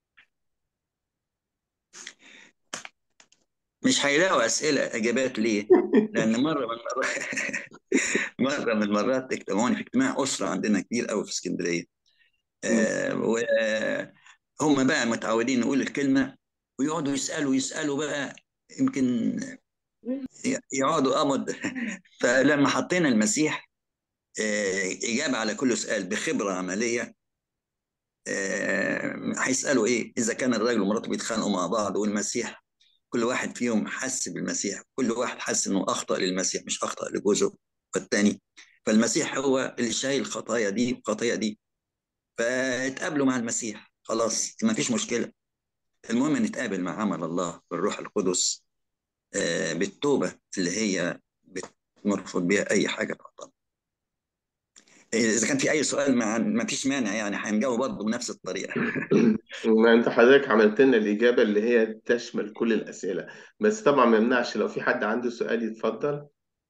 مش هيلاقوا اسئله اجابات ليه؟ لان مره من المرات مره من المرات اجتمعوني في اجتماع اسره عندنا كبير قوي في اسكندريه آه وهم بقى متعودين نقول الكلمه ويقعدوا يسالوا يسالوا بقى يمكن يقعدوا امد فلما حطينا المسيح اجابه على كل سؤال بخبره عمليه هيسالوا ايه اذا كان الراجل ومراته بيتخانقوا مع بعض والمسيح كل واحد فيهم حس بالمسيح كل واحد حس انه اخطا للمسيح مش اخطا لجوزه والتاني فالمسيح هو اللي شايل الخطايا دي والخطايا دي فاتقابلوا مع المسيح خلاص ما فيش مشكله المهم نتقابل مع عمل الله بالروح القدس بالتوبه اللي هي بنرفض بيها اي حاجه تعطل اذا كان في اي سؤال ما, ما فيش مانع يعني هنجاوب برضه بنفس الطريقه ما انت حضرتك عملت لنا الاجابه اللي هي تشمل كل الاسئله بس طبعا ما يمنعش لو في حد عنده سؤال يتفضل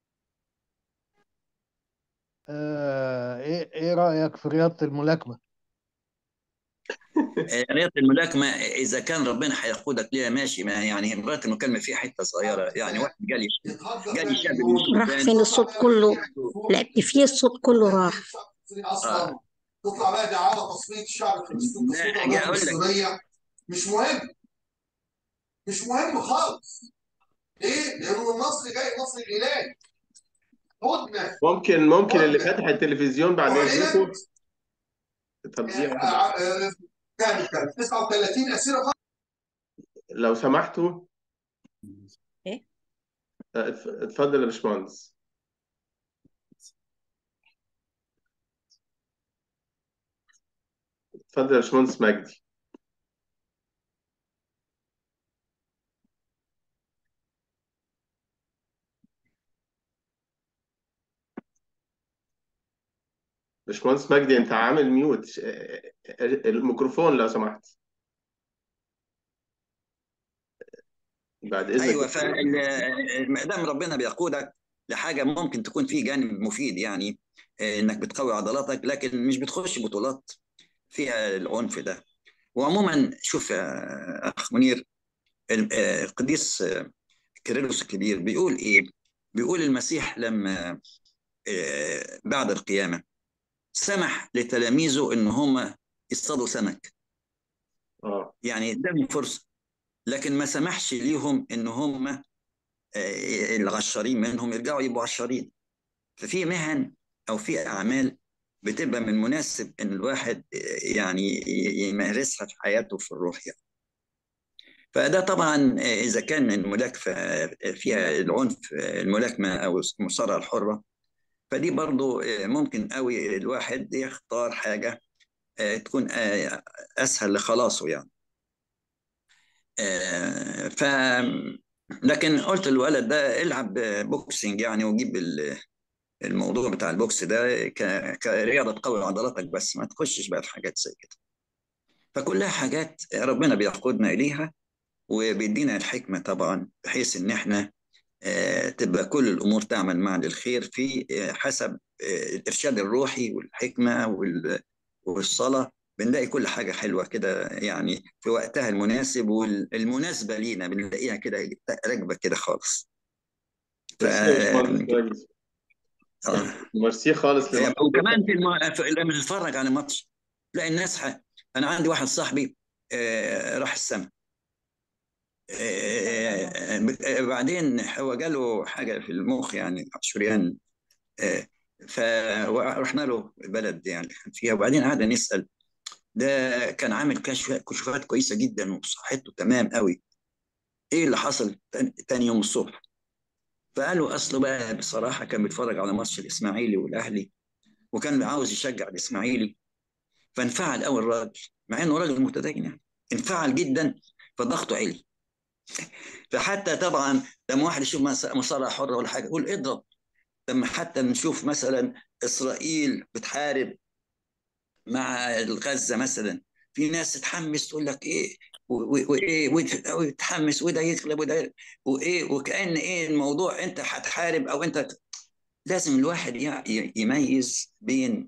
آه، ايه ايه رأيك في رياضة الملاكمة؟ رياضة الملاكمة إذا كان ربنا هيقودك ليها ماشي ما يعني رياضة الملاكمة فيها حتة صغيرة يعني واحد جالي جالي شاب من راح السودان فين الصوت كله لعبت فيه الصوت كله راح آه. تطلع بقى دعاوى تصفيه الشعب في السود لا، أجي أقول لك. السوريه مش مهم مش مهم خالص ليه؟ لأنه النصر جاي نصر الإله هدنة ممكن ممكن اللي فاتح التلفزيون بعد اذنكم وعلنت طب دقيقة واحدة. كام كام 39 أسيرة لو سمحتوا إيه؟ آه، اتف- اتفضل يا باشمهندس اتفضل يا باشمهندس مجدي باشمهندس مجدي انت عامل ميوت ش- آه، آه، الميكروفون لو سمحت بعد اذنك ايوه فما دام ربنا بيقودك لحاجه ممكن تكون فيه جانب مفيد يعني آه، انك بتقوي عضلاتك لكن مش بتخش بطولات فيها العنف ده وعموما شوف يا اخ منير ال- آه، القديس آه، كيرلس الكبير بيقول ايه؟ بيقول المسيح لما آه، بعد القيامه سمح لتلاميذه ان هم يصطادوا سمك اه يعني اداهم فرصه لكن ما سمحش ليهم ان هم آه، العشارين منهم يرجعوا يبقوا عشارين ففي مهن او في اعمال بتبقى من مناسب ان الواحد آه، يعني يمارسها في حياته في الروح يعني فده طبعا آه، اذا كان الملاكمه فيها العنف آه، الملاكمه او المصارعه الحره فدي برضو آه، ممكن قوي الواحد يختار حاجه آه، تكون آه، اسهل لخلاصه يعني آه، ف لكن قلت للولد ده العب بوكسنج يعني وجيب ال- الموضوع بتاع البوكس ده ك- كرياضه تقوي عضلاتك بس ما تخشش بقى في حاجات زي كده فكلها حاجات ربنا بيقودنا اليها وبيدينا الحكمه طبعا بحيث ان احنا آه، تبقى كل الامور تعمل معا للخير في آه، حسب آه، الارشاد الروحي والحكمه وال- والصلاه بنلاقي كل حاجه حلوه كده يعني في وقتها المناسب والمناسبه لينا بنلاقيها كده راكبه كده خالص ف... ميرسي يا باشمهندس مجدي آه. ميرسي خالص لما وكمان في, الم... في لما تتفرج على ماتش تلاقي الناس ح... انا عندي واحد صاحبي آه راح السما آه آه بعدين هو جاله حاجه في المخ يعني شريان آه فرحنا له بلد يعني كان فيها وبعدين قعدنا نسال ده كان عامل كشف كشوفات كويسه جدا وصحته تمام قوي ايه اللي حصل تاني- تاني يوم الصبح فقالوا اصله بقى بصراحه كان بيتفرج على ماتش الاسماعيلي والاهلي وكان عاوز يشجع الاسماعيلي فانفعل قوي الراجل مع انه راجل متدين يعني انفعل جدا فضغطه عالي فحتى طبعا لما واحد يشوف مس- مصارعه حره ولا حاجه يقول اضرب لما حتى نشوف مثلا اسرائيل بتحارب مع غزه مثلا في ناس تتحمس تقول لك ايه و- و- وايه وت- وتتحمس وده يغلب وده يغلب وايه وكأن ايه الموضوع انت هتحارب او انت لازم الواحد يع- ي- يميز بين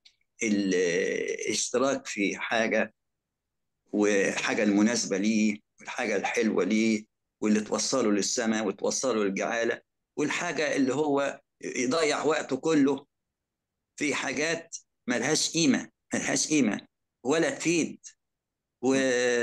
الاشتراك في حاجه وحاجه المناسبه ليه والحاجه الحلوه ليه واللي توصله للسماء وتوصله للجعاله والحاجه اللي هو يضيع وقته كله في حاجات ملهاش قيمه ملهاش قيمه ولا تفيد و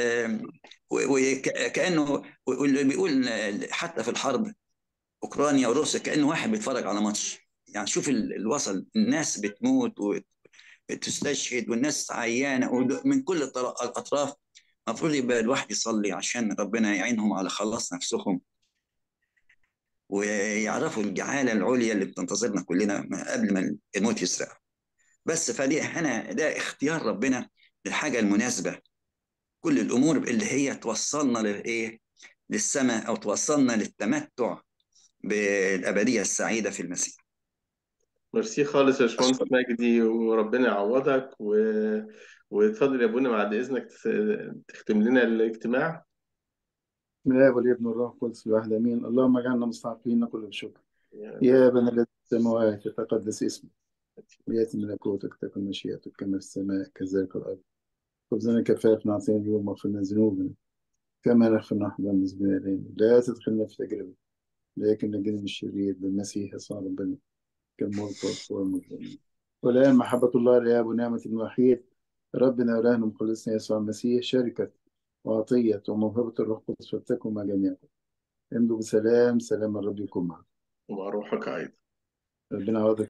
وكانه واللي بيقول حتى في الحرب اوكرانيا وروسيا كانه واحد بيتفرج على ماتش يعني شوف ال- الوصل الناس بتموت وتستشهد والناس عيانه ود- من كل الطر- الاطراف المفروض يبقى الواحد يصلي عشان ربنا يعينهم على خلاص نفسهم ويعرفوا الجعاله العليا اللي بتنتظرنا كلنا ما- قبل ما الموت يسرق بس فدي هنا ده اختيار ربنا للحاجه المناسبه كل الامور اللي هي توصلنا للايه للسماء او توصلنا للتمتع بالابديه السعيده في المسيح ميرسي خالص يا باشمهندس أشكرك. مجدي وربنا يعوضك و... واتفضل يا ابونا بعد اذنك تس- تختم لنا الاجتماع من الآب والابن والروح القدس الواحد آمين اللهم اجعلنا مستحقين نقول بشكر يا يا ابن الذي في السماوات يتقدس اسمك ويأتي ملكوتك تكن مشيئتك كما في السماء كذلك الأرض خبزنا كفافنا أعطينا اليوم واغفر لنا ذنوبنا كما نغفر نحن المذنبين إلينا لا تدخلنا في تجربة لكن نجينا من الشرير بالمسيح يسوع ربنا كالملك والقوة والمجد والآن محبة الله الآب ونعمة الوحيد ربنا وإلهنا مخلصنا يسوع المسيح شركة وعطية وموهبة الروح القدس فلتكن مع جميعكم امضوا بسلام سلام الرب يكون معكم ومع روحك ايضا ربنا يعوضك